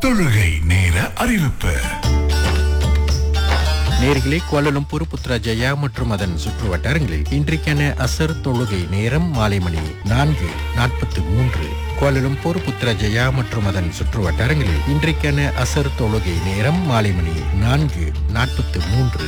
தொழுகை நேர அறிவிப்பு நேர்களே கோலலம்பூர் புத்ராஜயா மற்றும் அதன் சுற்று வட்டாரங்களில் இன்றைக்கான அசர் தொழுகை நேரம் மாலை மணி நான்கு நாற்பத்தி மூன்று கோலலம்பூர் புத்ராஜயா மற்றும் அதன் சுற்று வட்டாரங்களில் இன்றைக்கான அசர் தொழுகை நேரம் மாலை மணி நான்கு நாற்பத்தி மூன்று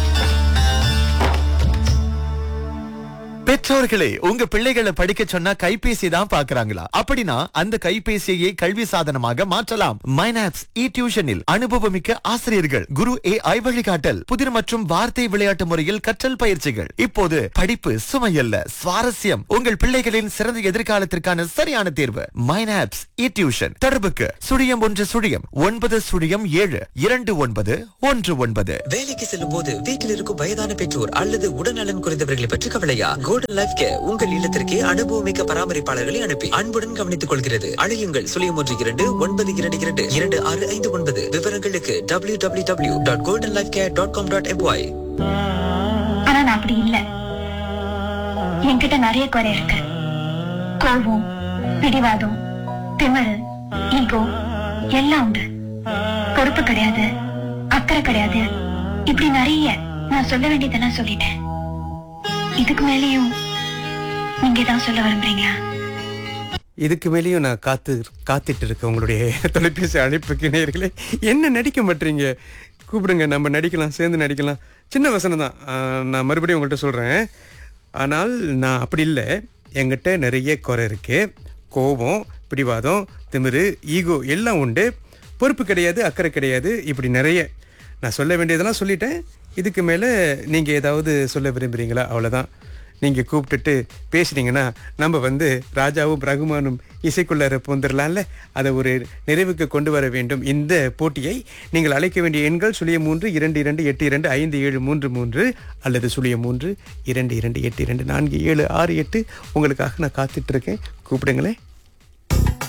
பெற்றோர்களே உங்க பிள்ளைகளை படிக்க சொன்னா கைபேசி தான் பாக்குறாங்களா அப்படின்னா அந்த கைபேசியை கல்வி சாதனமாக மாற்றலாம் மைனாப்ஸ் இ டியூஷனில் அனுபவமிக்க ஆசிரியர்கள் குரு ஏ ஐ வழிகாட்டல் புதிர் மற்றும் வார்த்தை விளையாட்டு முறையில் கற்றல் பயிற்சிகள் இப்போது படிப்பு சுமையல்ல சுவாரஸ்யம் உங்கள் பிள்ளைகளின் சிறந்த எதிர்காலத்திற்கான சரியான தேர்வு மைனாப்ஸ் இ டியூஷன் தொடர்புக்கு சுழியம் ஒன்று சுழியம் ஒன்பது சுழியம் ஏழு இரண்டு ஒன்பது ஒன்று ஒன்பது வேலைக்கு செல்லும் போது வீட்டில் இருக்கும் வயதான பெற்றோர் அல்லது உடல்நலன் குறைந்தவர்களை பற்றி கவலையா கோல்டன் லைஃப் கேர் உங்கள் இல்லத்திற்கு அனுபவமிக்க பராமரிப்பாளர்களை அனுப்பி அன்புடன் கவனித்துக் கொள்கிறது அழையுங்கள் சுழியம் ஒன்று இரண்டு ஒன்பது இரண்டு இரண்டு இரண்டு ஆறு ஐந்து ஒன்பது விவரங்களுக்கு W W W dot golden life care dot com dot M Y ஆனா நான் அப்படி இல்ல என்கிட்ட நிறைய குறை இருக்கு கோபம் பிடிவாதம் திமிரு ஈகோ எல்லாம் உண்டு பொறுப்பு கிடையாது அக்கறை கிடையாது இப்படி நிறைய நான் சொல்ல வேண்டியதெல்லாம் சொல்லிட்டேன் இதுக்கு மேலேயும் நீங்க தான் சொல்ல விரும்புறீங்களா இதுக்கு மேலேயும் நான் காத்து காத்துட்டு இருக்கேன் உங்களுடைய தொலைபேசி அழைப்புக்கு நேர்களே என்ன நடிக்க மாட்டீங்க கூப்பிடுங்க நம்ம நடிக்கலாம் சேர்ந்து நடிக்கலாம் சின்ன வசனம் தான் ஆஹ், நான் மறுபடியும் உங்கள்கிட்ட சொல்கிறேன் ஆனால் நான் அப்படி இல்லை என்கிட்ட நிறைய குறை இருக்கு கோபம் பிடிவாதம் திமிரு ஈகோ எல்லாம் உண்டு பொறுப்பு கிடையாது அக்கறை கிடையாது இப்படி நிறைய நான் சொல்ல வேண்டியதெல்லாம் சொல்லிட்டேன் இதுக்கு மேலே நீங்கள் ஏதாவது சொல்ல விரும்புகிறீங்களா அவ்வளோதான் நீங்கள் கூப்பிட்டுட்டு பேசுனீங்கன்னா நம்ம வந்து ராஜாவும் ரகுமானும் இசைக்குள்ளார போந்துடலாம்ல அதை ஒரு நிறைவுக்கு கொண்டு வர வேண்டும் இந்த போட்டியை நீங்கள் அழைக்க வேண்டிய எண்கள் சுழிய மூன்று இரண்டு இரண்டு எட்டு இரண்டு ஐந்து ஏழு மூன்று மூன்று அல்லது சுழிய மூன்று இரண்டு இரண்டு எட்டு இரண்டு நான்கு ஏழு ஆறு எட்டு உங்களுக்காக நான் காத்துட்டு இருக்கேன் கூப்பிடுங்களேன்